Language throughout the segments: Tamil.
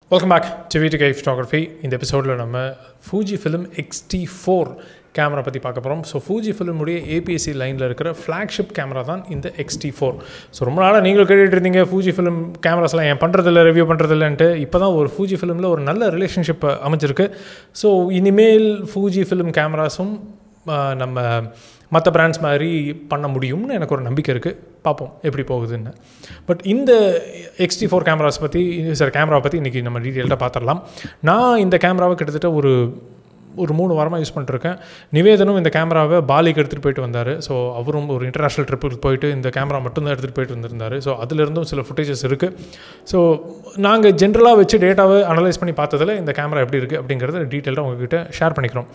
வெல்கம் பேக் டு வீட்டு கை ஃபோட்டோகிராஃபி இந்த எபிசோடில் நம்ம Fuji film XT four camera பற்றி பார்க்க போகிறோம் ஸோ ஃபூஜி ஃபிலிமுடைய ஏபிஎஸ்சி லைனில் இருக்கிற ஃப்ளாக்ஷிப் கேமரா தான் இந்த எக்ஸ்டி ஃபோர் ஸோ ரொம்ப நாளாக நீங்களும் கேட்டுட்டு இருந்தீங்க ஃபூஜி ஃபிலிம் கேமராஸ்லாம் ஏன் பண்ணுறதில்ல ரிவ்யூ பண்ணுறதில்லன்ட்டு இப்போ தான் ஒரு ஃபூஜி ஃபிலிமில் ஒரு நல்ல ரிலேஷன்ஷிப் அமைஞ்சிருக்கு ஸோ இனிமேல் ஃபூஜி ஃபிலிம் கேமராஸும் நம்ம மற்ற பிராண்ட்ஸ் மாதிரி பண்ண முடியும்னு எனக்கு ஒரு நம்பிக்கை இருக்குது பார்ப்போம் எப்படி போகுதுன்னு பட் இந்த எக்ஸ்டி ஃபோர் கேமராஸ் பற்றி சார் கேமரா பற்றி இன்றைக்கி நம்ம டீட்டெயில்டாக பார்த்துடலாம் நான் இந்த கேமராவை கிட்டத்தட்ட ஒரு ஒரு மூணு வாரமாக யூஸ் பண்ணிருக்கேன் நிவேதனும் இந்த கேமராவை பாலிக்கு எடுத்துகிட்டு போயிட்டு வந்தார் ஸோ அவரும் ஒரு இன்டர்நேஷ்னல் ட்ரிப்புக்கு போயிட்டு இந்த கேமரா மட்டும்தான் எடுத்துகிட்டு போயிட்டு வந்திருந்தார் ஸோ அதுலேருந்தும் சில ஃபுட்டேஜஸ் இருக்குது ஸோ நாங்கள் ஜென்ரலாக வச்சு டேட்டாவை அனலைஸ் பண்ணி பார்த்ததில் இந்த கேமரா எப்படி இருக்குது அப்படிங்கிறத டீட்டெயிலாக உங்ககிட்ட ஷேர் பண்ணிக்கிறோம்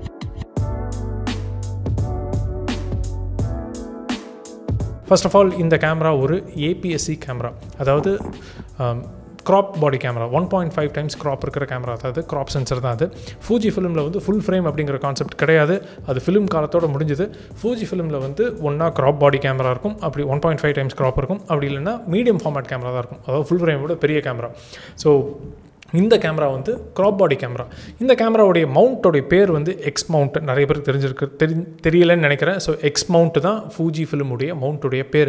ஃபர்ஸ்ட் ஆஃப் ஆல் இந்த கேமரா ஒரு ஏபிஎஸ்சி கேமரா அதாவது crop body camera one point five times crop இருக்கிற கேமரா அதாவது க்ராப் சென்சர் தான் அது ஃபூஜி ஃபிலிமில் வந்து ஃபுல் ஃப்ரேம் அப்படிங்கிற கான்செப்ட் கிடையாது அது ஃபிலிம் காலத்தோட முடிஞ்சது ஃபூஜி ஃபிலிமில் வந்து ஒன்றா க்ராப் பாடி கேமரா இருக்கும் அப்படி one point five times crop இருக்கும் அப்படி இல்லைன்னா மீடியம் ஃபார்மேட் கேமரா தான் இருக்கும் அதாவது ஃபுல் ஃப்ரேமோட பெரிய கேமரா ஸோ இந்த கேமரா வந்து க்ராப் பாடி கேமரா இந்த கேமராவுடைய மவுண்ட்டோடைய பேர் வந்து எக்ஸ் மவுண்ட் நிறைய பேருக்கு தெரிஞ்சிருக்கு தெரி தெரியலன்னு நினைக்கிறேன் ஸோ எக்ஸ் மவுண்ட் தான் ஃபூஜி ஃபிலிமுடைய மவுண்ட்டுடைய பேர்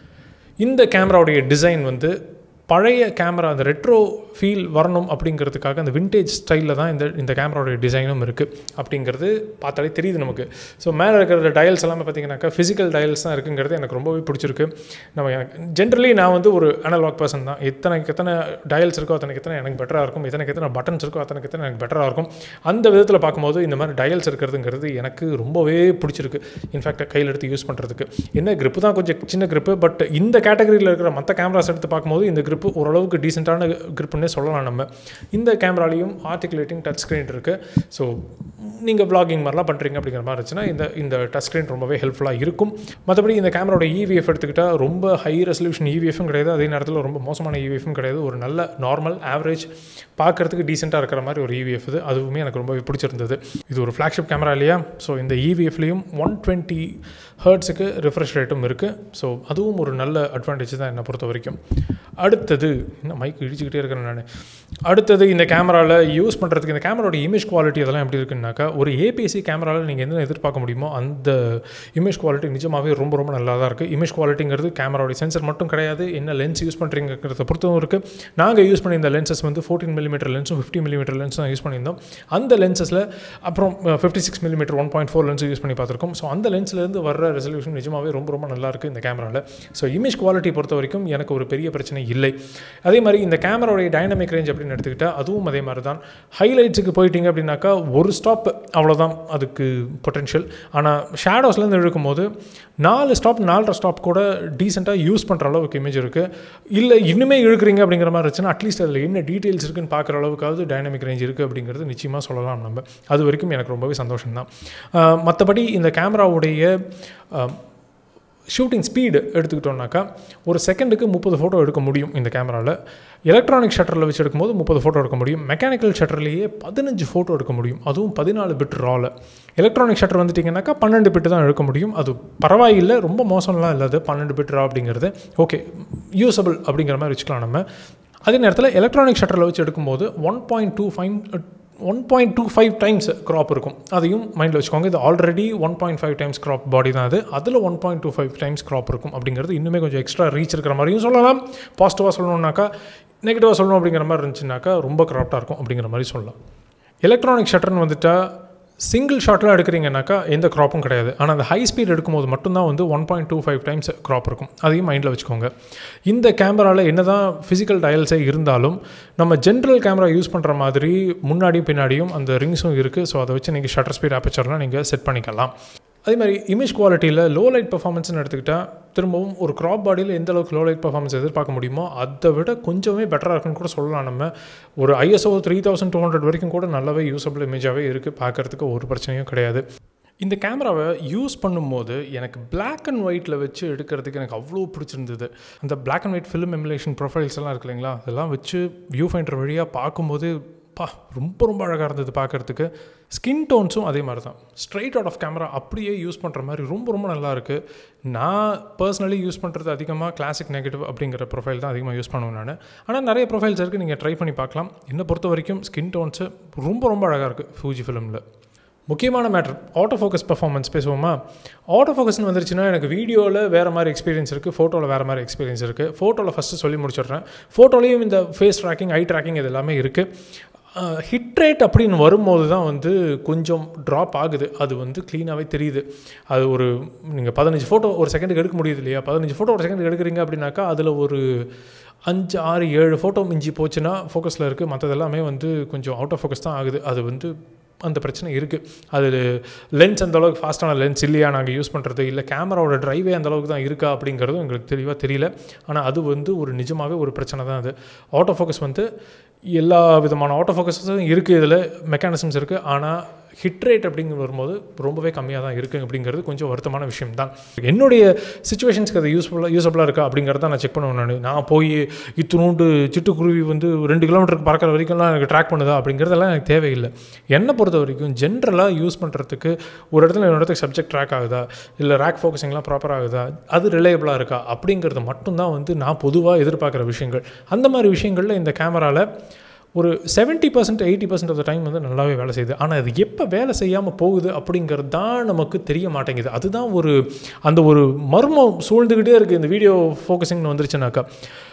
இந்த கேமராவுடைய டிசைன் வந்து பழைய கேமரா அந்த ரெட்ரோ ஃபீல் வரணும் அப்படிங்கிறதுக்காக அந்த விண்டேஜ் ஸ்டைலில் தான் இந்த இந்த கேமராவுடைய டிசைனும் இருக்குது அப்படிங்கிறது பார்த்தாலே தெரியுது நமக்கு ஸோ மேலே இருக்கிற டயல்ஸ் எல்லாமே பார்த்தீங்கன்னாக்கா ஃபிசிக்கல் டயல்ஸ் தான் இருக்குங்கிறது எனக்கு ரொம்பவே பிடிச்சிருக்கு நம்ம எனக்கு ஜென்ரலி நான் வந்து ஒரு அனலாக் பர்சன் தான் எத்தனைக்கு எத்தனை டயல்ஸ் இருக்கோ அத்தனைக்கு எத்தனை எனக்கு பெட்டராக இருக்கும் எத்தனைக்கு எத்தனை பட்டன்ஸ் இருக்கோ அத்தனைக்கு எத்தனை எனக்கு பெட்டராக இருக்கும் அந்த விதத்தில் பார்க்கும்போது இந்த மாதிரி டயல்ஸ் இருக்கிறதுங்கிறது எனக்கு ரொம்பவே பிடிச்சிருக்கு இன்ஃபேக்ட் கையில் எடுத்து யூஸ் பண்ணுறதுக்கு என்ன கிரிப்பு தான் கொஞ்சம் சின்ன கிரிப்பு பட் இந்த கேட்டகரியில் இருக்கிற மற்ற கேமராஸ் எடுத்து பார்க்கும்போது இந்த கிரிப்பு ஓரளவுக்கு டீசெண்டான கிரிப்புன்னே சொல்லலாம் நம்ம இந்த கேமராலையும் ஆர்டிகுலேட்டிங் டச் ஸ்க்ரீன் இருக்குது ஸோ நீங்கள் விளாகிங் மாதிரிலாம் பண்ணுறீங்க அப்படிங்கிற மாதிரி இருந்துச்சுன்னா இந்த இந்த டச் ஸ்க்ரீன் ரொம்பவே ஹெல்ப்ஃபுல்லாக இருக்கும் மற்றபடி இந்த கேமராவோட இவிஎஃப் எடுத்துக்கிட்டால் ரொம்ப ஹை ரெசல்யூஷன் இவிஎஃப்பும் கிடையாது அதே நேரத்தில் ரொம்ப மோசமான இவிஎஃப்பும் கிடையாது ஒரு நல்ல நார்மல் ஆவரேஜ் பார்க்குறதுக்கு டீசெண்டாக இருக்கிற மாதிரி ஒரு இவிஎஃப் இது அதுவுமே எனக்கு ரொம்பவே பிடிச்சிருந்தது இது ஒரு ஃப்ளாக்ஷிப் கேமரா இல்லையா ஸோ இந்த இவிஎஃப்லேயும் ஒன் டுவெண்ட்டி ஹர்ட்ஸுக்கு ரிஃப்ரெஷ் ரேட்டும் இருக்குது ஸோ அதுவும் ஒரு நல்ல அட்வான்டேஜ் தான் என்னை பொறுத்த வரைக்கும் அடுத்தது இன்னும் மைக் இடிச்சுக்கிட்டே இருக்கிறேன் நான் அடுத்தது இந்த கேமராவில் யூஸ் பண்ணுறதுக்கு இந்த கேமராவோட இமேஜ் குவாலிட்டி அதெல்லாம் எப்படி இருக்குன்னாக்கா ஒரு ஏபிஎஸ்சி கேமராவில் நீங்கள் என்ன எதிர்பார்க்க முடியுமோ அந்த இமேஜ் குவாலிட்டி நிஜமாகவே ரொம்ப ரொம்ப நல்லா தான் இருக்குது இமேஜ் குவாலிட்டிங்கிறது கேமராவோட சென்சர் மட்டும் கிடையாது என்ன லென்ஸ் யூஸ் பண்ணுறீங்கிறத பொறுத்தவும் இருக்குது நாங்கள் யூஸ் பண்ணியிருந்த லென்சஸ் வந்து ஃபோர்டீன் மில்லிமீட்டர் லென்ஸும் ஃபிஃப்டி மில்லிமீட்டர் லென்ஸும் யூஸ் பண்ணியிருந்தோம் அந்த லென்சஸில் அப்புறம் fifty six millimetre one point four லென்ஸும் யூஸ் பண்ணி பார்த்துருக்கோம் ஸோ அந்த லென்ஸ்லேருந்து வர ரெசல்யூஷன் நிஜமாகவே ரொம்ப ரொம்ப நல்லா இருக்குது இந்த கேமராவில் ஸோ இமேஜ் குவாலிட்டி பொறுத்த வரைக்கும் எனக்கு ஒரு பெரிய பிரச்சனை இல்லை அதே மாதிரி இந்த கேமராவுடைய டைனமிக் ரேஞ்ச் அப்படின்னு எடுத்துக்கிட்டால் அதுவும் அதே மாதிரி தான் ஹைலைட்ஸுக்கு போயிட்டீங்க அப்படின்னாக்கா ஒரு ஸ்டாப் அவ்வளோதான் அதுக்கு பொட்டென்ஷியல் ஆனால் ஷேடோஸ்லேருந்து இழுக்கும்போது நாலு ஸ்டாப் நாலரை ஸ்டாப் கூட டீசெண்டாக யூஸ் பண்ணுற அளவுக்கு இமேஜ் இருக்குது இல்லை இன்னுமே இழுக்கிறீங்க அப்படிங்கிற மாதிரி இருந்துச்சுன்னா அட்லீஸ்ட் அதில் என்ன டீட்டெயில்ஸ் இருக்குன்னு பார்க்குற அளவுக்காவது டைனமிக் ரேஞ்ச் இருக்குது அப்படிங்கிறது நிச்சயமாக சொல்லலாம் நம்ம அது வரைக்கும் எனக்கு ரொம்பவே சந்தோஷம் தான் மற்றபடி இந்த கேமராவுடைய ஷூட்டிங் ஸ்பீடு எடுத்துக்கிட்டோம்னாக்கா ஒரு செகண்டுக்கு முப்பது ஃபோட்டோ எடுக்க முடியும் இந்த கேமராவில் எலக்ட்ரானிக் ஷட்டரில் வச்சு எடுக்கும்போது முப்பது ஃபோட்டோ எடுக்க முடியும் மெக்கானிக்கல் ஷட்டர்லேயே பதினஞ்சு ஃபோட்டோ எடுக்க முடியும் அதுவும் பதினாலு பிட் ராவில் எலக்ட்ரானிக் ஷட்டர் வந்துட்டிங்கனாக்கா பன்னெண்டு பிட்டு தான் எடுக்க முடியும் அது பரவாயில்லை ரொம்ப மோசம்லாம் இல்லாது பன்னெண்டு பிட் ரா அப்படிங்கிறது ஓகே யூஸபிள் அப்படிங்கிற மாதிரி வச்சுக்கலாம் நம்ம அதே நேரத்தில் எலக்ட்ரானிக் ஷட்டரில் வச்சு எடுக்கும்போது one point two five one point two five times crop இருக்கும் அதையும் மைண்டில் வச்சுக்கோங்க இது already one point five times crop body தான் அது அதில் one point two five times crop இருக்கும் அப்படிங்கிறது இன்னுமே கொஞ்சம் எக்ஸ்ட்ரா ரீச் இருக்கிற மாதிரியும் சொல்லலாம் பாசிட்டிவாக சொல்லணுன்னாக்கா நெகட்டிவாக சொல்லணும் அப்படிங்கிற மாதிரி இருந்துச்சுனாக்கா ரொம்ப க்ராப்டாக இருக்கும் அப்படிங்கிற மாதிரி சொல்லலாம் எலக்ட்ரானிக் ஷட்டர்னு வந்துட்டால் சிங்கிள் ஷாட்லாம் எடுக்கிறீங்கனாக்கா எந்த க்ராப்பும் கிடையாது ஆனால் அந்த ஹை ஸ்பீட் எடுக்கும்போது மட்டும்தான் வந்து one point two five times crop இருக்கும் அதையும் மைண்டில் வச்சுக்கோங்க இந்த கேமராவில் என்ன தான் ஃபிசிக்கல் டயல்ஸே இருந்தாலும் நம்ம ஜென்ரல் கேமரா யூஸ் பண்ணுற மாதிரி முன்னாடியும் பின்னாடியும் அந்த ரிங்ஸும் இருக்குது ஸோ அதை வச்சு நீங்கள் ஷட்டர் ஸ்பீட் ஆப்பச்சர்லாம் நீங்கள் செட் பண்ணிக்கலாம் அதே மாதிரி இமேஜ் குவாலிட்டியில் லோ லைட் பர்ஃபார்மன்ஸ்னு எடுத்துக்கிட்டால் திரும்பவும் ஒரு க்ராப் பாடியில் எந்த அளவுக்கு லோ லைட் பர்ஃபார்மன்ஸ் எதிர்பார்க்க முடியுமோ அதை விட கொஞ்சமே பெட்டராக இருக்குன்னு கூட சொல்லலாம் நம்ம ஒரு ISO three thousand two hundred வரைக்கும் கூட நல்லாவே யூஸபிள் இமேஜாகவே இருக்குது பார்க்குறதுக்கு ஒரு பிரச்சனையும் கிடையாது இந்த கேமராவை யூஸ் பண்ணும்போது எனக்கு பிளாக் அண்ட் ஒயிட்டில் வச்சு எடுக்கிறதுக்கு எனக்கு அவ்வளோ பிடிச்சிருந்தது அந்த black and white film emulation profiles எல்லாம் இருக்கு இல்லைங்களா அதெல்லாம் வச்சு வியூ ஃபைண்டர் வழியாக பார்க்கும்போது பா ரொம்ப ரொம்ப அழகாக இருந்தது பார்க்குறதுக்கு ஸ்கின் டோன்ஸும் அதே மாதிரி தான் ஸ்ட்ரைட் அவுட் ஆஃப் கேமரா அப்படியே யூஸ் பண்ணுற மாதிரி ரொம்ப ரொம்ப நல்லா இருக்குது நான் பர்சனலி யூஸ் பண்ணுறது அதிகமாக கிளாசிக் நெகட்டிவ் அப்படிங்கிற ப்ரொஃபைல் தான் அதிகமாக யூஸ் பண்ணுவேன் நான் ஆனால் நிறைய ப்ரொஃபைல்ஸ் இருக்குது நீங்கள் ட்ரை பண்ணி பார்க்கலாம் என்னை பொறுத்த வரைக்கும் ஸ்கின் டோன்ஸு ரொம்ப ரொம்ப அழகாக இருக்குது ஃபூஜி ஃபிலிமில் முக்கியமான மேட்ரு ஆட்டோ ஃபோக்கஸ் பர்ஃபார்மன்ஸ் பேசுவோமா ஆட்டோ ஃபோக்கஸ்னு வந்துருச்சுன்னா எனக்கு வீடியோவில் வேறு மாதிரி எக்ஸ்பீரியன்ஸ் இருக்குது ஃபோட்டோவில் வேறு மாதிரி எக்ஸ்பீரியன்ஸ் இருக்குது ஃபோட்டோவில் ஃபஸ்ட்டு சொல்லி முடிச்சிடுறேன் ஃபோட்டோலையும் இந்த ஃபேஸ் ட்ராக்கிங் ஐ ட்ராக்கிங் இது எல்லாமே இருக்குது ஹிட் ரேட் அப்படின்னு வரும்போது தான் வந்து கொஞ்சம் ட்ராப் ஆகுது அது வந்து க்ளீனாகவே தெரியுது அது ஒரு நீங்கள் பதினஞ்சு ஃபோட்டோ ஒரு செகண்டுக்கு எடுக்க முடியுது இல்லையா பதினஞ்சு ஃபோட்டோ ஒரு செகண்டுக்கு எடுக்கிறீங்க அப்படின்னாக்கா அதில் ஒரு அஞ்சு ஆறு ஏழு ஃபோட்டோ மிஞ்சி போச்சுன்னா ஃபோக்கஸில் இருக்குது மற்றது எல்லாமே வந்து கொஞ்சம் அவுட் ஆஃப் ஃபோக்கஸ் தான் ஆகுது அது வந்து அந்த பிரச்சனை இருக்குது அது லென்ஸ் அந்த அளவுக்கு ஃபாஸ்ட்டான லென்ஸ் இல்லையா நாங்கள் யூஸ் பண்ணுறது இல்லை கேமராவோட ட்ரைவே அந்த அளவுக்கு தான் இருக்கா அப்படிங்கிறதும் எங்களுக்கு தெளிவாக தெரியல ஆனால் அது வந்து ஒரு நிஜமாகவே ஒரு பிரச்சனை தான் அது ஆட்டோ ஃபோக்கஸ் வந்து எல்லா விதமான ஆட்டோ ஃபோக்கஸஸும் இருக்குது இதில் மெக்கானிசம்ஸ் இருக்குது ஆனால் ஹிட் ரேட் அப்படிங்கிற வரும்போது ரொம்பவே கம்மியாக தான் இருக்குது அப்படிங்கிறது கொஞ்சம் வருத்தமான விஷயம் தான் என்னுடைய சுச்சுவேஷன்ஸ்க்கு அது யூஸ்ஃபுல்லாக யூஸ்ஃபுல்லாக இருக்கா அப்படிங்கிறத நான் செக் பண்ணுவேன் நான் நான் போய் இத்தினூண்டு சிட்டுக்குருவி வந்து ரெண்டு கிலோமீட்டருக்கு பறக்கிற வரைக்கும்லாம் எனக்கு ட்ராக் பண்ணுதா அப்படிங்கிறதெல்லாம் எனக்கு தேவையில்லை என்னை பொறுத்த வரைக்கும் ஜென்ரலாக யூஸ் பண்ணுறதுக்கு ஒரு இடத்துல இன்னொரு இடத்துக்கு சப்ஜெக்ட் ட்ராக் ஆகுதா இல்லை ரேக் ஃபோக்கஸிங்லாம் ப்ராப்பராக ஆகுதா அது ரிலையபிளாக இருக்கா அப்படிங்கிறது மட்டும்தான் வந்து நான் பொதுவாக எதிர்பார்க்குற விஷயங்கள் அந்த மாதிரி விஷயங்களில் இந்த கேமராவில் ஒரு seventy percent eighty percent of the time வந்து நல்லாவே வேலை செய்யுது ஆனால் அது எப்போ வேலை செய்யாமல் போகுது அப்படிங்கிறது தான் நமக்கு தெரிய மாட்டேங்குது அதுதான் ஒரு அந்த ஒரு மர்மம் சூழ்ந்துக்கிட்டே இருக்குது இந்த வீடியோ ஃபோக்கஸிங்னு வந்துருச்சுனாக்கா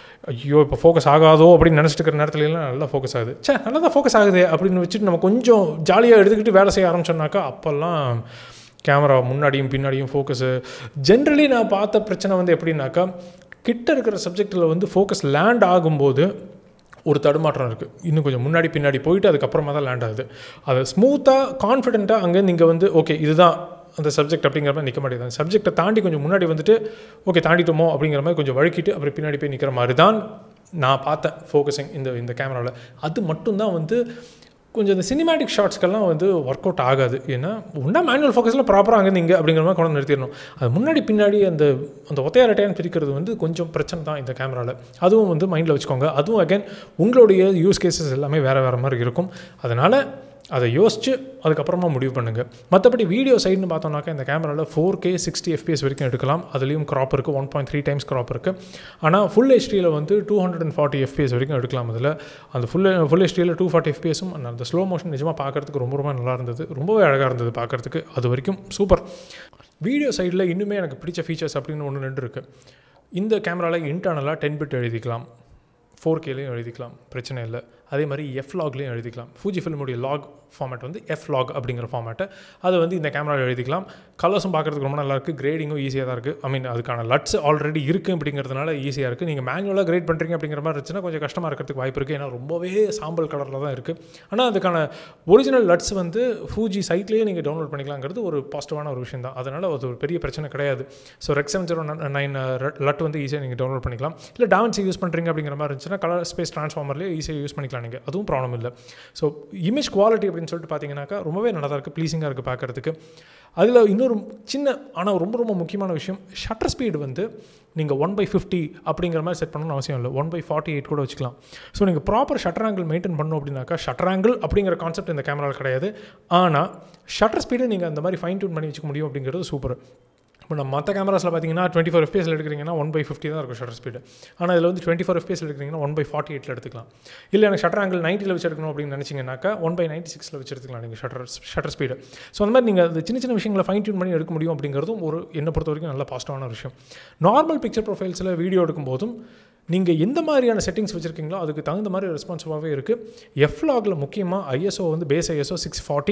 ஐயோ இப்போ ஃபோக்கஸ் ஆகாதோ அப்படின்னு நினச்சிட்டு இருக்கிற நேரத்துல எல்லாம் நல்லா ஃபோக்கஸ் ஆகுது சே நல்லா தான் ஃபோக்கஸ் ஆகுது அப்படின்னு வச்சுட்டு நம்ம கொஞ்சம் ஜாலியாக எடுத்துக்கிட்டு வேலை செய்ய ஆரம்பிச்சோம்னாக்கா அப்போல்லாம் கேமரா முன்னாடியும் பின்னாடியும் ஃபோக்கஸு ஜென்ரலி நான் பார்த்த பிரச்சனை வந்து எப்படின்னாக்கா கிட்ட இருக்கிற சப்ஜெக்டில் வந்து ஃபோக்கஸ் லேண்ட் ஆகும்போது ஒரு தடுமாற்றம் இருக்குது இன்னும் கொஞ்சம் முன்னாடி பின்னாடி போயிட்டு அதுக்கப்புறமா தான் லேண்ட் ஆகுது அதை ஸ்மூத்தாக கான்ஃபிடென்ட்டாக அங்கே நீங்கள் வந்து ஓகே இதுதான் அந்த சப்ஜெக்ட் அப்படிங்கிற மாதிரி நிற்க மாட்டேங்குது சப்ஜெக்டை தாண்டி கொஞ்சம் முன்னாடி வந்துட்டு ஓகே தாண்டிட்டோமோ அப்படிங்கிற மாதிரி கொஞ்சம் வழுக்கிட்டு அப்புறம் பின்னாடி போய் நிற்கிற மாதிரி தான் நான் பார்த்தேன் ஃபோக்கஸிங் இந்த இந்த கேமராவில் அது மட்டும்தான் வந்து கொஞ்சம் இந்த சினிமேட்டிக் ஷாட்ஸ்க்கெல்லாம் வந்து ஒர்க் அவுட் ஆகாது ஏன்னா ஒன்றா மேனுவல் ஃபோக்கஸில் ப்ராப்பராக அங்கே இங்கே அப்படிங்கிற மாதிரி கொண்டு வந்து நிறுத்திடணும் அது முன்னாடி பின்னாடி அந்த அந்த ஒத்தையாரட்டையான் பிரிக்கிறது வந்து கொஞ்சம் பிரச்சனை தான் இந்த கேமராவில் அதுவும் வந்து மைண்டில் வச்சுக்கோங்க அதுவும் அகைன் உங்களுடைய யூஸ் கேசஸ் எல்லாமே வேறு வேறு மாதிரி இருக்கும் அதனால் அதை யோசித்து அதுக்கப்புறமா முடிவு பண்ணுங்கள் மற்றபடி வீடியோ சைடுன்னு பார்த்தோம்னாக்கா இந்த கேமராவில் ஃபோர் கே சிக்ஸ்டி எஃபிஎஸ் வரைக்கும் எடுக்கலாம் அதுலேயும் க்ராப் இருக்குது one point three times crop இருக்குது ஆனால் ஃபுல் ஹெச்டியில் வந்து two hundred and forty FPS வரைக்கும் எடுக்கலாம் அதில் அந்த ஃபுல் ஃபுல் ஹெச்டியில் டூ ஃபார்ட்டி எஃபிஎஸும் அந்த ஸ்லோ மோஷன் நிஜமாக பார்க்குறதுக்கு ரொம்ப ரொம்ப நல்லா இருந்தது ரொம்பவே அழகாக இருந்தது பார்க்குறதுக்கு அது வரைக்கும் சூப்பர் வீடியோ சைடில் இன்னுமே எனக்கு பிடிச்ச ஃபீச்சர்ஸ் அப்படின்னு ஒன்று ரெண்டு இருக்குது இந்த கேமராவில் இன்டர்னலாக டென் பிட் எழுதிக்கலாம் ஃபோர் கேலையும் எழுதிக்கலாம் பிரச்சனை இல்லை அதே மாதிரி எஃப் லாக்லேயும் எழுதிக்கலாம் ஃபூஜி ஃபில்முடைய லாக் ஃபார்மேட் வந்து எஃப் லாக் அப்படிங்கிற ஃபார்மேட்டை அதை வந்து இந்த கேமராவில் எழுதிக்கலாம் கலர்ஸும் பார்க்குறதுக்கு ரொம்ப நல்லா இருக்குது கிரேடிங்கும் ஈஸியாக தான் இருக்குது ஐ மீன் அதுக்கான லட்ஸ் ஆல்ரெடி இருக்குது அப்படிங்கிறதுனால ஈஸியாக இருக்குது நீங்கள் மேனுவலாக கிரேட் பண்ணுறீங்க அப்படிங்கிற மாதிரி இருந்துச்சுன்னா கொஞ்சம் கஷ்டமாக இருக்கிறதுக்கு வாய்ப்பு இருக்குது ஏன்னா ரொம்பவே சாம்பல் கலரில் தான் இருக்குது ஆனால் அதுக்கான ஒரிஜினல் லட்ஸ் வந்து ஃபூஜி சைட்லேயே நீங்கள் டவுன்லோட் பண்ணிக்கலாங்கிறது ஒரு பாசிட்டிவான ஒரு விஷயம் தான் அதனால் அது ஒரு பெரிய பிரச்சனை கிடையாது so rec seven zero nine LUT வந்து ஈஸியாக நீங்கள் டவுன்லோட் பண்ணிக்கலாம் இல்லை டாவன்சி யூஸ் பண்ணுறீங்க அப்படிங்கிற மாதிரி இருந்துச்சுன்னா கலர் ஸ்பேஸ் ட்ரான்ஸ்ஃபார்மர்லேயே ஈஸியாக யூஸ் பண்ணிக்கலாம் நீங்கள் அதுவும் ப்ராப்ளம் இல்லை ஸோ இமேஜ் குவாலிட்டி அப்படின்னு சொல்லிட்டு பார்த்தீங்கன்னாக்கா ரொம்பவே நல்லா தான் இருக்குது ப்ளீஸிங்காக இருக்குது பார்க்குறதுக்கு அதில் இன்னொரு சின்ன ஆனால் ரொம்ப ரொம்ப முக்கியமான விஷயம் ஷட்டர் ஸ்பீடு வந்து நீங்கள் ஒன் பை ஃபிஃப்டி அப்படிங்கிற மாதிரி செட் பண்ணணும்னு அவசியம் இல்லை ஒன் பை ஃபார்ட்டி எயிட் கூட வச்சுக்கலாம் ஸோ நீங்கள் ப்ராப்பர் ஷட்டர் ஆங்கிள் மெயின்டைன் பண்ணணும் அப்படின்னாக்கா ஷட்டர் ஆங்கிள் அப்படிங்கிற கான்செப்ட் இந்த கேமராவில் கிடையாது ஆனால் ஷட்டர் ஸ்பீடு நீங்கள் அந்த மாதிரி ஃபைன் டியூன் பண்ணி வச்சுக்க முடியும் அப்படிங்கிறது சூப்பர் இப்போ நம்ம மற்ற கேமராஸில் பார்த்தீங்கன்னா டுவெண்ட்டி ஃபோர் எஃபிஎஸ்ல எடுக்கிறீங்கன்னா ஒன் பை ஃபிஃப்டி தான் இருக்கும் ஷட்டர் ஸ்பீடு ஆனால் இதில் வந்து டுவெண்ட்டி ஃபோர் எஃபிஎஸ்ல எடுக்கிறீங்கன்னா ஒன் பை ஃபார்ட்டி எயிட்டில் எடுத்துக்கலாம் இல்லை எனக்கு ஷட்டர் ஆங்கிள் நைன்ட்டியில் வச்சு எடுக்கணும் அப்படின்னு நினச்சிங்கனாக்கா ஒன் பை நைன்ட்டி சிக்ஸில் வச்சு எடுத்துக்கலாம் நீங்கள் ஷட்டர் ஷட்டர் ஸ்பீடு ஸோ அந்த மாதிரி நீங்கள் அந்த சின்ன சின்ன விஷயங்களை ஃபைன் டியூன் பண்ணி எடுக்க முடியும் அப்படிங்கிறதும் ஒரு என்னை பொறுத்த வரைக்கும் நல்ல பாசிட்டிவான விஷயம் நார்மல் பிக்சர் ப்ரொஃபைல்ஸில் வீடியோ எடுக்கும்போதும் நீங்கள் எந்த மாதிரியான செட்டிங்ஸ் வச்சுருக்கீங்களோ அதுக்கு தகுந்த மாதிரி ரெஸ்பான்சிவாகவே இருக்குது எஃப் லாகில் முக்கியமாக ஐஎஸ்ஓ வந்து பேஸ் ஐஎஸ்ஓ சிக்ஸ் ஃபார்ட்டி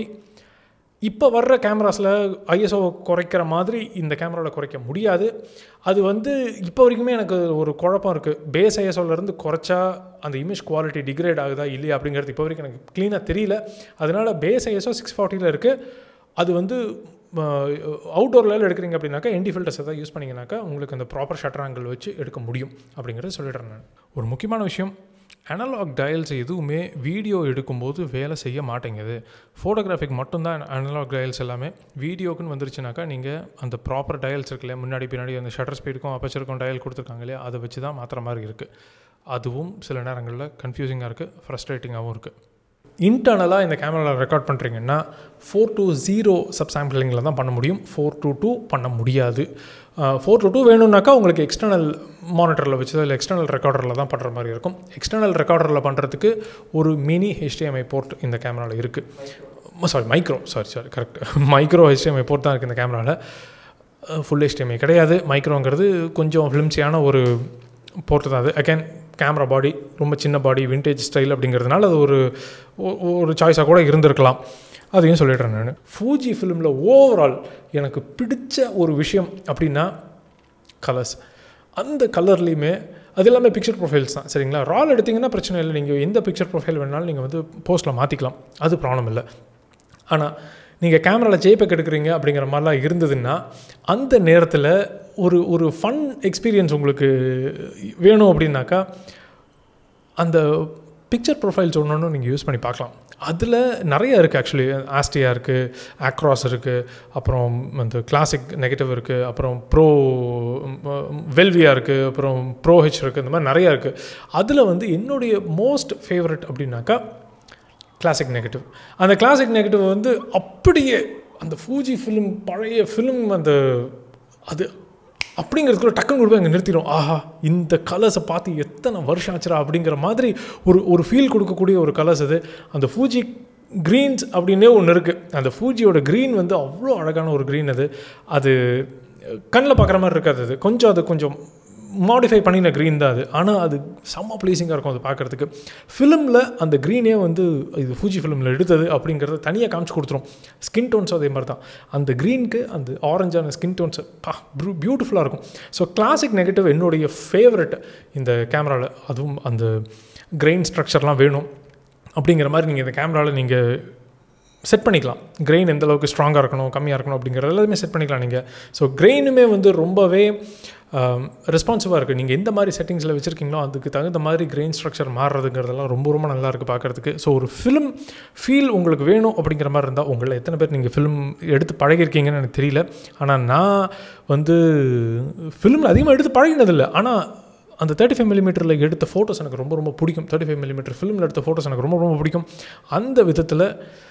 இப்போ வர்ற கேமராஸில் ஐஎஸ்ஓ குறைக்கிற மாதிரி இந்த கேமராவில் குறைக்க முடியாது அது வந்து இப்போ வரைக்குமே எனக்கு ஒரு குழப்பம் இருக்குது பேஸ் ஐஎஸ்ஓலேருந்து குறைச்சா அந்த இமேஜ் குவாலிட்டி டிகிரேட் ஆகுதா இல்லையா அப்படிங்கிறது இப்போ வரைக்கும் எனக்கு க்ளீனாக தெரியல அதனால் பேஸ் ஐஎஸ்ஓ சிக்ஸ் ஃபார்ட்டியில் இருக்குது அது வந்து அவுட்டோரில் எடுக்கிறீங்க அப்படின்னாக்கா என்டி ஃபில்டர்ஸ் எதாவது யூஸ் பண்ணிங்கனாக்கா உங்களுக்கு அந்த ப்ராப்பர் ஷட்டர் ஆங்கிள் வச்சு எடுக்க முடியும் அப்படிங்கிறத சொல்லிடுறேன் நான் ஒரு முக்கியமான விஷயம் அனலாக் டயல்ஸ் எதுவுமே வீடியோ எடுக்கும்போது வேலை செய்ய மாட்டேங்குது ஃபோட்டோகிராஃபிக் மட்டும்தான் அனலாக் டயல்ஸ் எல்லாமே வீடியோக்குன்னு வந்துருச்சுனாக்கா நீங்கள் அந்த ப்ராப்பர் டயல்ஸ் இருக்கு இல்லையா முன்னாடி பின்னாடி அந்த ஷட்டர் ஸ்பீடுக்கும் அப்பச்சருக்கும் டயல் கொடுத்துருக்காங்க இல்லையா அதை வச்சு தான் மாற்றுற மாதிரி இருக்குது அதுவும் சில நேரங்களில் கன்ஃபியூசிங்காக இருக்குது ஃப்ரஸ்ட்ரேட்டிங்காகவும் இருக்குது இன்டர்னலாக இந்த கேமராவில் ரெக்கார்ட் பண்ணுறீங்கன்னா ஃபோர் டு ஜீரோ சப் சாம்பிளிங்கில் தான் பண்ண முடியும் ஃபோர் டு டூ பண்ண முடியாது ஃபோர் டு டூ வேணும்னாக்கா உங்களுக்கு எக்ஸ்டர்னல் மானிட்டரில் வச்சு இல்லை எக்ஸ்டர்னல் ரெக்கார்டரில் தான் பண்ணுற மாதிரி இருக்கும் எக்ஸ்டர்னல் ரெக்கார்டரில் பண்ணுறதுக்கு ஒரு மினி ஹெச்டிஎம்ஐ போர்ட் இந்த கேமராவில் இருக்குது sorry micro sorry sorry correct micro HDMI port தான் இருக்குது இந்த கேமராவில் ஃபுல் ஹெச்டிஎம்ஐ கிடையாது மைக்ரோங்கிறது கொஞ்சம் ஃபிலிம்ஸியான ஒரு போர்ட்டு தான் அது அகேன் கேமரா பாடி ரொம்ப சின்ன பாடி விண்டேஜ் ஸ்டைல் அப்படிங்கிறதுனால அது ஒரு ஒ- ஒரு சாய்ஸாக கூட இருந்திருக்கலாம் அதையும் சொல்லிடுறேன் நான் ஃபூஜி ஃபிலிமில் ஓவரால் எனக்கு பிடிச்ச ஒரு விஷயம் அப்படின்னா கலர்ஸ் அந்த கலர்லேயுமே அது எல்லாமே பிக்சர் ப்ரொஃபைல்ஸ் தான் சரிங்களா ரால் எடுத்திங்கன்னா பிரச்சனை இல்லை நீங்கள் எந்த பிக்சர் ப்ரொஃபைல் வேணாலும் நீங்கள் வந்து போஸ்ட்டில் மாற்றிக்கலாம் அது ப்ராப்ளம் இல்லை ஆனால் நீங்கள் கேமராவில் ஜேபெக் எடுக்கிறீங்க அப்படிங்கிற மாதிரிலாம் இருந்ததுன்னா அந்த நேரத்தில் ஒரு ஒரு ஃபன் எக்ஸ்பீரியன்ஸ் உங்களுக்கு வேணும் அப்படின்னாக்கா அந்த பிக்சர் ப்ரொஃபைல்ஸ் ஒன்று நீங்கள் யூஸ் பண்ணி பார்க்கலாம் அதில் நிறைய இருக்குது ஆக்சுவலி ஆஸ்டியா இருக்குது ஆக்ராஸ் இருக்குது அப்புறம் அந்த கிளாசிக் நெகட்டிவ் இருக்குது அப்புறம் ப்ரோ வெல்வியா இருக்குது அப்புறம் ப்ரோ ஹெச் இருக்குது இந்த மாதிரி நிறையா இருக்குது அதில் வந்து என்னுடைய மோஸ்ட் ஃபேவரட் அப்படின்னாக்கா கிளாசிக் நெகட்டிவ் அந்த கிளாசிக் நெகட்டிவ் வந்து அப்படியே அந்த ஃபூஜி ஃபிலிம் பழைய ஃபிலிம் அந்த அது அப்படிங்கிறதுக்குள்ள டக்குன்னு கொண்டு போய் அங்கே நிறுத்திடும் ஆஹா இந்த கலர்ஸை பார்த்து எத்தனை வருஷம் ஆச்சுடா அப்படிங்கிற மாதிரி ஒரு ஒரு ஃபீல் கொடுக்கக்கூடிய ஒரு கலர்ஸ் அது அந்த ஃபூஜி க்ரீன்ஸ் அப்படின்னே ஒன்று இருக்குது அந்த ஃபூஜியோட க்ரீன் வந்து அவ்வளோ அழகான ஒரு க்ரீன் அது அது கண்ணில் பார்க்குற மாதிரி இருக்காது அது கொஞ்சம் அது கொஞ்சம் மாடிஃபை பண்ணின க்ரீன் தான் அது ஆனால் அது செம்ம ப்ளீஸிங்காக இருக்கும் அது பார்க்குறதுக்கு ஃபிலிமில் அந்த க்ரீனே வந்து இது ஃபூஜி ஃபிலிமில் எடுத்தது அப்படிங்கிறத தனியாக காமிச்சு கொடுத்துரும் ஸ்கின் டோன்ஸும் அதே மாதிரி தான் அந்த க்ரீனுக்கு அந்த ஆரஞ்சான ஸ்கின் டோன்ஸ் பா பியூட்டிஃபுல்லாக இருக்கும் ஸோ கிளாசிக் நெகட்டிவ் என்னுடைய ஃபேவரட் இந்த கேமராவில் அதுவும் அந்த கிரெயின் ஸ்ட்ரக்சர்லாம் வேணும் அப்படிங்கிற மாதிரி நீங்கள் இந்த கேமராவில் நீங்கள் செட் பண்ணிக்கலாம் கிரெயின் எந்த அளவுக்கு ஸ்ட்ராங்காக இருக்கணும் கம்மியாக இருக்கணும் அப்படிங்கிறது எல்லாமே செட் பண்ணிக்கலாம் நீங்கள் ஸோ கிரெயினுமே வந்து ரொம்பவே ரெஸ்பான்சிவாக இருக்குது நீங்கள் எந்த மாதிரி செட்டிங்ஸில் வச்சுருக்கீங்களோ அதுக்கு தகுந்த மாதிரி கிரெயின் ஸ்ட்ரக்சர் மாறுறதுங்கிறதெல்லாம் ரொம்ப ரொம்ப நல்லா இருக்குது பார்க்குறதுக்கு ஸோ ஒரு ஃபிலிம் ஃபீல் உங்களுக்கு வேணும் அப்படிங்கிற மாதிரி இருந்தால் உங்களில் எத்தனை பேர் நீங்கள் ஃபிலிம் எடுத்து பழகிருக்கீங்கன்னு எனக்கு தெரியல ஆனால் நான் வந்து ஃபிலிமில் அதிகமாக எடுத்து பழகினதில்லை ஆனால் அந்த தேர்ட்டி ஃபைவ் மில்லிமீட்டரில் எடுத்த ஃபோட்டோஸ் எனக்கு ரொம்ப ரொம்ப பிடிக்கும் தேர்ட்டி ஃபைவ் மில்லிமீட்டர் ஃபிலிமில் எடுத்த ஃபோட்டோஸ் எனக்கு ரொம்ப ரொம்ப பிடிக்கும் அந்த விதத்தில்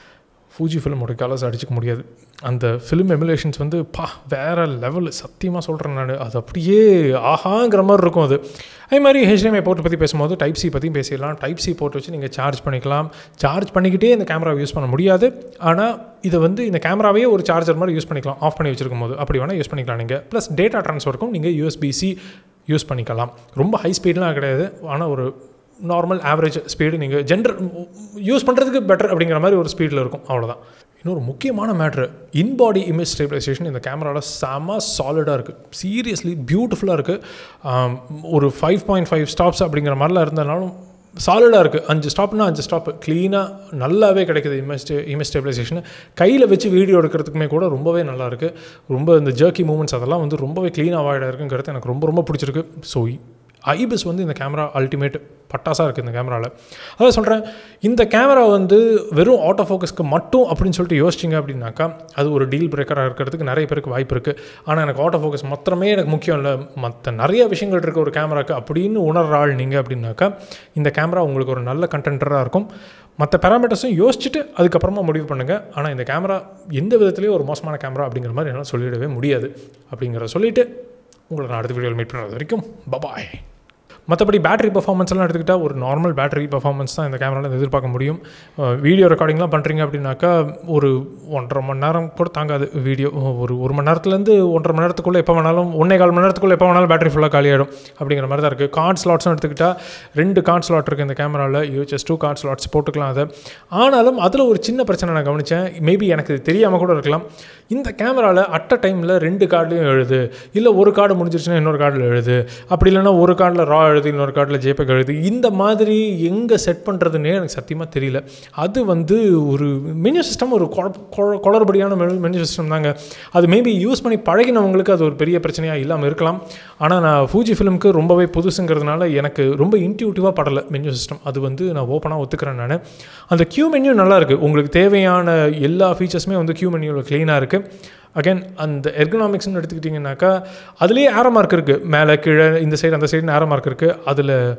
ஃபூஜி ஃபிலிமோட கலர்ஸ் அடிச்சுக்க முடியாது அந்த ஃபிலிம் எமுலேஷன்ஸ் வந்து பா வேறு லெவல் சத்தியமாக சொல்கிறேன் நான் அது அப்படியே ஆஹாங்கிற மாதிரி இருக்கும் அது அதே மாதிரி ஹெச்டிஎம்ஐ போர்ட் பற்றி பேசும்போது டைப் சி பற்றியும் பேசிடலாம் டைப் சி போர்ட் வச்சு நீங்கள் சார்ஜ் பண்ணிக்கலாம் சார்ஜ் பண்ணிக்கிட்டே இந்த கேமராவை யூஸ் பண்ண முடியாது ஆனால் இதை வந்து இந்த கேமராவே ஒரு சார்ஜர் மாதிரி யூஸ் பண்ணிக்கலாம் ஆஃப் பண்ணி வச்சிருக்கும் போது அப்படி வேணால் யூஸ் பண்ணிக்கலாம் நீங்கள் ப்ளஸ் டேட்டா ட்ரான்ஸ்ஃபருக்கும் நீங்கள் யூஎஸ்பிசி யூஸ் பண்ணிக்கலாம் ரொம்ப ஹை ஸ்பீட்லாம் கிடையாது ஆனால் ஒரு நார்மல் ஆவரேஜ் ஸ்பீடு நீங்கள் ஜென்ரல் யூஸ் பண்ணுறதுக்கு பெட்டர் அப்படிங்கிற மாதிரி ஒரு ஸ்பீடில் இருக்கும் அவ்வளோதான் இன்னொரு முக்கியமான மேட்ரு இன்பாடி இமேஜ் ஸ்டெபிலைசேஷன் இந்த கேமராவில் செம சாலிடாக இருக்குது சீரியஸ்லி பியூட்டிஃபுல்லாக இருக்குது ஒரு ஃபைவ் பாயிண்ட் ஃபைவ் ஸ்டாப்ஸ் அப்படிங்கிற மாதிரிலாம் இருந்தனாலும் சாலிடாக இருக்குது அஞ்சு ஸ்டாப்னா அஞ்சு ஸ்டாப் க்ளீனாக நல்லாவே கிடைக்குது இமேஜ் இமேஜ் ஸ்டெபிலைசேஷன் கையில் வச்சு வீடியோ எடுக்கிறதுக்குமே கூட ரொம்பவே நல்லா இருக்குது ரொம்ப இந்த ஜர்க்கி மூமெண்ட்ஸ் அதெல்லாம் வந்து ரொம்பவே க்ளீனாக அவாய்டாக இருக்குங்கிறது எனக்கு ரொம்ப ரொம்ப பிடிச்சிருக்கு ஸோ ஐபிஎஸ் வந்து இந்த கேமரா அல்டிமேட் பட்டாசாக இருக்குது இந்த கேமராவில் அதான் சொல்கிறேன் இந்த கேமரா வந்து வெறும் ஆட்டோ ஃபோக்கஸ்க்கு மட்டும் அப்படின்னு சொல்லிட்டு யோசிச்சிங்க அப்படின்னாக்கா அது ஒரு டீல் பிரேக்கராக இருக்கிறதுக்கு நிறைய பேருக்கு வாய்ப்பு இருக்குது ஆனால் எனக்கு ஆட்டோ ஃபோக்கஸ் மாத்திரமே எனக்கு முக்கியம் இல்லை மற்ற நிறைய விஷயங்கள் இருக்க ஒரு கேமராக்கு அப்படின்னு உணர்ற ஆள் நீங்கள் அப்படின்னாக்கா இந்த கேமரா உங்களுக்கு ஒரு நல்ல கண்டென்டராக இருக்கும் மற்ற பேராமீட்டர்ஸும் யோசிச்சுட்டு அதுக்கப்புறமா முடிவு பண்ணுங்கள் ஆனால் இந்த கேமரா எந்த விதத்துலேயும் ஒரு மோசமான கேமரா அப்படிங்கிற மாதிரி என்னால் சொல்லிடவே முடியாது அப்படிங்கிற சொல்லிவிட்டு உங்களை நான் அடுத்த வீடியோவில் மீட் பண்ணுறது வரைக்கும் பபாய் மற்றபடி பேட்டரி பர்ஃபார்மன்ஸ் எல்லாம் எடுத்துக்கிட்டால் ஒரு நார்மல் பேட்டரி பர்ஃபார்மன்ஸ் தான் இந்த கேமராவில் எதிர்பார்க்க முடியும் வீடியோ ரெக்கார்டிங்லாம் பண்ணுறீங்க அப்படின்னாக்கா ஒரு ஒன்றரை மணி நேரம் கூட தாங்காது வீடியோ ஒரு ஒரு மணி நேரத்துலேருந்து ஒன்றரை மணி நேரத்துக்குள்ளே எப்போ வேணாலும் ஒன்றே கால் மணி நேரத்துக்குள்ளே எப்போ வேணாலும் பேட்டரி ஃபுல்லாக காலியாகிடும் அப்படிங்கிற மாதிரி தான் இருக்குது கார்ட் ஸ்லாட்ஸும் எடுத்துக்கிட்டால் ரெண்டு கார்ட் ஸ்லாட் இருக்குது இந்த கேமராவில் யூஹெச்எஸ் டூ கார்ட் ஸ்லாட்ஸ் போட்டுக்கலாம் அதை ஆனாலும் அதில் ஒரு சின்ன பிரச்சனை நான் கவனித்தேன் மேபி எனக்கு இது தெரியாமல் கூட இருக்கலாம் இந்த கேமராவில் அட் அ டைமில் ரெண்டு கார்டுலையும் எழுது இல்லை ஒரு கார்டு முடிஞ்சிருச்சுன்னா இன்னொரு கார்டில் எழுது அப்படி இல்லைன்னா ஒரு கார்டில் ரா எழுது இன்னொரு கார்டில் ஜேபக் எழுது இந்த மாதிரி எங்கே செட் பண்ணுறதுன்னே எனக்கு சத்தியமாக தெரியல அது வந்து ஒரு மெனு சிஸ்டம் ஒரு குளறுபடியான மெனு மெனு சிஸ்டம் தாங்க அது மேபி யூஸ் பண்ணி பழகினவங்களுக்கு அது ஒரு பெரிய பிரச்சனையாக இல்லாமல் இருக்கலாம் ஆனால் நான் ஃபூஜி ஃபிலிம்க்கு ரொம்பவே புதுசுங்கிறதுனால எனக்கு ரொம்ப இன்ட்யூட்டிவாக படலை மெனு சிஸ்டம் அது வந்து நான் ஓப்பனாக ஒத்துக்கிறேன் நான் அந்த கியூ மெனு நல்லா இருக்குது உங்களுக்கு தேவையான எல்லா ஃபீச்சர்ஸுமே வந்து கியூ மெனுவில் க்ளீனாக இருக்குது அகைன் அந்த எர்கனாமிக்ஸ்னு எடுத்துக்கிட்டிங்கனாக்கா அதுலேயே ஆரோ மார்க் இருக்குது மேலே கீழே இந்த சைடு அந்த சைடு ஆரோ மார்க் இருக்குது அதில்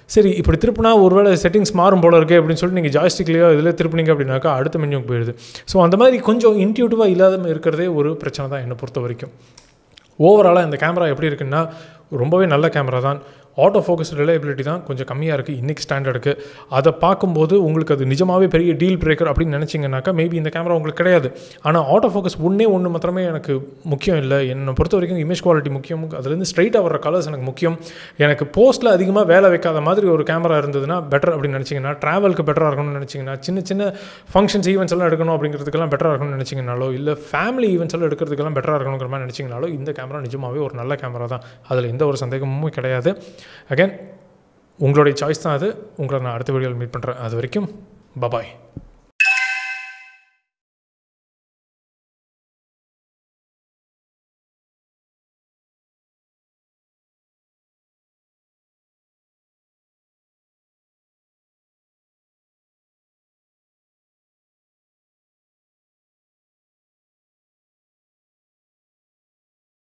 சரி இப்படி திருப்பினா ஒருவேளை செட்டிங்ஸ் மாறும் போல இருக்கே அப்படின்னு சொல்லிட்டு நீங்கள் ஜாய்ஸ்டிக்லேயோ இதில் திருப்பினீங்க அப்படின்னாக்கா அடுத்த மெனுக்கு போயிடுது ஸோ அந்த மாதிரி கொஞ்சம் இன்ட்யூட்டிவாக இல்லாத இருக்கிறதே ஒரு பிரச்சனை தான் என்னை பொறுத்த வரைக்கும் ஓவராலாக இந்த கேமரா எப்படி இருக்குன்னா ரொம்பவே நல்ல கேமரா தான் ஆட்டோ ஃபோக்கஸ் ரிலையபிலிட்டி தான் கொஞ்சம் கம்மியாக இருக்குது இன்றைக்கி ஸ்டாண்டர்டுக்கு அதை பார்க்கும்போது உங்களுக்கு அது நிஜமாகவே பெரிய டீல் பிரேக்கர் அப்படின்னு நினச்சிங்கனாக்கா மேபி இந்த கேமரா உங்களுக்கு கிடையாது ஆனால் ஆட்டோ ஃபோக்கஸ் ஒன்றே ஒன்று மாத்திரமே எனக்கு முக்கியம் இல்லை என்னை பொறுத்த வரைக்கும் இமேஜ் குவாலிட்டி முக்கியம் அதுலேருந்து ஸ்ட்ரைட்டாக வர கலர்ஸ் எனக்கு முக்கியம் எனக்கு போஸ்ட்டில் அதிகமாக வேலை வைக்காத மாதிரி ஒரு கேமரா இருந்ததுன்னா பெட்டர் அப்படின்னு நினச்சிங்கன்னா ட்ராவலுக்கு பெட்டராக இருக்கணும்னு நினச்சிங்கன்னா சின்ன சின்ன ஃபங்க்ஷன்ஸ் ஈவெண்ட்ஸ் எல்லாம் எடுக்கணும் அப்படிங்கிறதுக்கெல்லாம் பெட்டராக இருக்கணும்னு நினச்சிங்கனாலோ இல்லை ஃபேமிலி ஈவெண்ட்ஸ் எல்லாம் எடுக்கிறதுக்கெல்லாம் பெட்டராக இருக்கணுங்கிற மாதிரி நினச்சிங்கனாலோ இந்த கேமரா நிஜமாகவே ஒரு நல்ல கேமரா தான் அதில் எந்த ஒரு சந்தேகமும் கிடையாது அகைன் உங்களுடைய சாய்ஸ் தான் அது உங்களை நான் அடுத்த வீடியோவில் மீட் பண்ணுறேன் அது வரைக்கும் பபாய்